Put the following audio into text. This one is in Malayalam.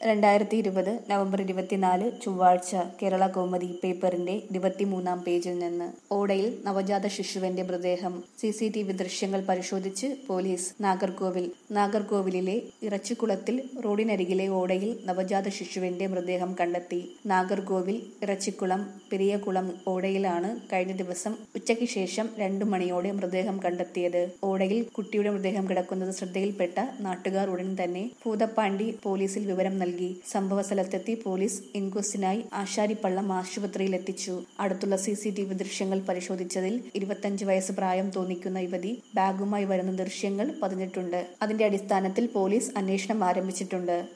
രണ്ടായിരത്തി ഇരുപത് നവംബർ ഇരുപത്തിനാല് ചൊവ്വാഴ്ച കേരള കൗമുദി പേപ്പറിന്റെ ഇരുപത്തിമൂന്നാം പേജിൽ നിന്ന് ഓടയിൽ നവജാത ശിശുവിന്റെ മൃതദേഹം സി സി ടി വി ദൃശ്യങ്ങൾ പരിശോധിച്ച് പോലീസ് നാഗർകോവിൽ നാഗർകോവിലിലെ ഇറച്ചിക്കുളത്തിൽ റോഡിനരികിലെ ഓടയിൽ നവജാത ശിശുവിന്റെ മൃതദേഹം കണ്ടെത്തി നാഗർകോവിൽ ഇറച്ചിക്കുളം പെരിയകുളം ഓടയിലാണ് കഴിഞ്ഞ ദിവസം ഉച്ചയ്ക്ക് ശേഷം രണ്ടു മണിയോടെ മൃതദേഹം കണ്ടെത്തിയത് ഓടയിൽ കുട്ടിയുടെ മൃതദേഹം കിടക്കുന്നത് ശ്രദ്ധയിൽപ്പെട്ട നാട്ടുകാർ ഉടൻ തന്നെ ഭൂതപ്പാണ്ടി പോലീസിൽ വിവരം നൽകി സംഭവ സ്ഥലത്തെത്തി പോലീസ് ഇൻക്വസ്റ്റിനായി ആശാരിപ്പള്ളം ആശുപത്രിയിൽ എത്തിച്ചു അടുത്തുള്ള സി സി ടി വി ദൃശ്യങ്ങൾ പരിശോധിച്ചതിൽ ഇരുപത്തഞ്ച് വയസ്സ് പ്രായം തോന്നിക്കുന്ന യുവതി ബാഗുമായി വരുന്ന ദൃശ്യങ്ങൾ പതിഞ്ഞിട്ടുണ്ട് അതിന്റെ അടിസ്ഥാനത്തിൽ പോലീസ് അന്വേഷണം ആരംഭിച്ചിട്ടുണ്ട്